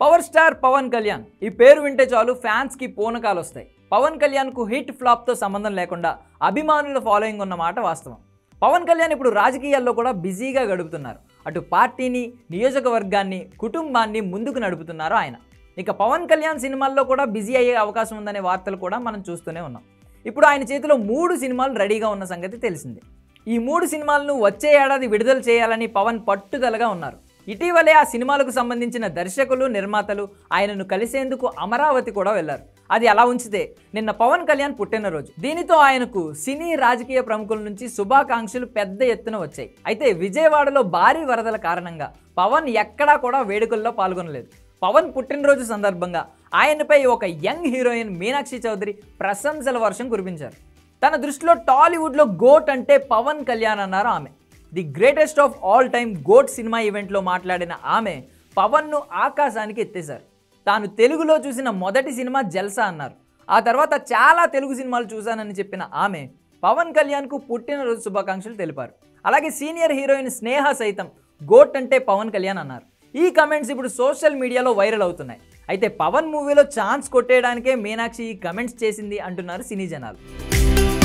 power star Pawan Kalyan ఈ పేరు వింటే చాలు ఫ్యాన్స్కి పూనకాలు వస్తాయి పవన్ కళ్యాణ్కు హిట్ ఫ్లాప్తో సంబంధం లేకుండా అభిమానుల ఫాలోయింగ్ ఉన్న మాట వాస్తవం పవన్ కళ్యాణ్ ఇప్పుడు రాజకీయాల్లో కూడా బిజీగా గడుపుతున్నారు అటు పార్టీని నియోజకవర్గాన్ని కుటుంబాన్ని ముందుకు నడుపుతున్నారు ఆయన ఇక పవన్ కళ్యాణ్ సినిమాల్లో కూడా బిజీ అయ్యే అవకాశం ఉందనే వార్తలు కూడా మనం చూస్తూనే ఉన్నాం ఇప్పుడు ఆయన చేతిలో మూడు సినిమాలు రెడీగా ఉన్న సంగతి తెలిసిందే ఈ మూడు సినిమాలను వచ్చే ఏడాది విడుదల చేయాలని పవన్ పట్టుదలగా ఉన్నారు ఇటీవలే ఆ సినిమాలకు సంబంధించిన దర్శకులు నిర్మాతలు ఆయనను కలిసేందుకు అమరావతి కూడా వెళ్లారు అది అలా ఉంచితే నిన్న పవన్ కళ్యాణ్ పుట్టినరోజు దీనితో ఆయనకు సినీ రాజకీయ ప్రముఖుల నుంచి శుభాకాంక్షలు పెద్ద ఎత్తున వచ్చాయి అయితే విజయవాడలో భారీ వరదల కారణంగా పవన్ ఎక్కడా కూడా వేడుకల్లో పాల్గొనలేదు పవన్ పుట్టినరోజు సందర్భంగా ఆయనపై ఒక యంగ్ హీరోయిన్ మీనాక్షి చౌదరి ప్రశంసల వర్షం కురిపించారు తన దృష్టిలో టాలీవుడ్లో గోట్ అంటే పవన్ కళ్యాణ్ అన్నారు ఆమె the greatest of all time GOAT సినిమా ఈవెంట్లో మాట్లాడిన ఆమె పవన్ను ఆకాశానికి ఎత్తేశారు తాను తెలుగులో చూసిన మొదటి సినిమా జల్సా అన్నారు ఆ తర్వాత చాలా తెలుగు సినిమాలు చూశానని చెప్పిన ఆమె పవన్ కళ్యాణ్కు పుట్టినరోజు శుభాకాంక్షలు తెలిపారు అలాగే సీనియర్ హీరోయిన్ స్నేహ సైతం గోట్ అంటే పవన్ కళ్యాణ్ అన్నారు ఈ కమెంట్స్ ఇప్పుడు సోషల్ మీడియాలో వైరల్ అవుతున్నాయి అయితే పవన్ మూవీలో ఛాన్స్ కొట్టేయడానికే మీనాక్షి ఈ కమెంట్స్ చేసింది అంటున్నారు సినీ జనాలు